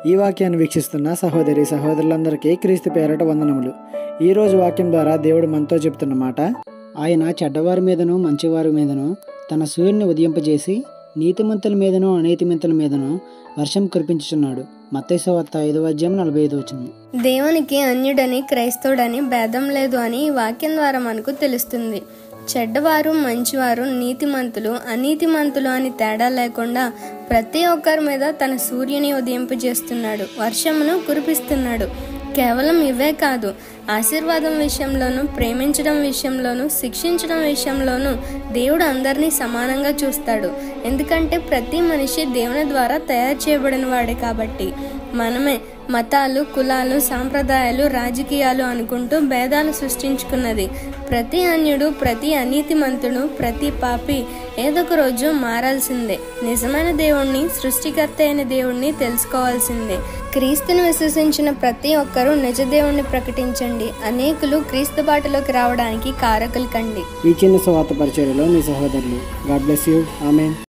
ఈ వాక్యాన్ని వీక్షిస్తున్న సహోదరి సహోదరులందరికీ క్రీస్తు పేరట వందనములు ఈరోజు వాక్యం ద్వారా దేవుడు మనతో చెప్తున్న మాట ఆయన చెడ్డవారి మీదను మంచివారి మీదను తన సూర్యుని ఉదయింపజేసి నీతిమంతుల మీదను అనీతిమంతుల మీదను వర్షం కురిపించుచున్నాడు మత్తైసు వార్త ఐదవ అధ్యాయం నలభై ఐదు వచ్చింది దేవునికి అన్యుడని క్రైస్తవుడని భేదం లేదు అని ఈ వాక్యం ద్వారా మనకు తెలుస్తుంది చెడ్డవారు మంచివారు నీతిమంతులు అనీతిమంతులు అని తేడా లేకుండా ప్రతి ఒక్కరి మీద తన సూర్యుని ఉదయింపజేస్తున్నాడు వర్షమును కురిపిస్తున్నాడు కేవలం ఇవే కాదు ఆశీర్వాదం విషయంలోనూ ప్రేమించడం విషయంలోనూ శిక్షించడం విషయంలోనూ దేవుడు అందరినీ సమానంగా చూస్తాడు ఎందుకంటే ప్రతి మనిషి దేవుని ద్వారా తయారు చేయబడిన వాడే కాబట్టి మనమే మతాలు కులాలు సాంప్రదాయాలు రాజకీయాలు అనుకుంటూ భేదాలు సృష్టించుకున్నది ప్రతి అన్యుడు ప్రతి అనీతిమంతుడు ప్రతి పాపి ఏదొక రోజు మారాల్సిందే నిజమైన దేవుణ్ణి సృష్టికర్త అయిన దేవుణ్ణి తెలుసుకోవాల్సిందే క్రీస్తుని విశ్వసించిన ప్రతి ఒక్కరూ నిజ దేవుణ్ణి ప్రకటించండి అనేకులు క్రీస్తు బాటలోకి రావడానికి కారకులు కండి ఈ చిన్న స్వాత పరిచర్యలో మీ సహోదరులు గాడ్ బ్లెస్ యూ ఆమెన్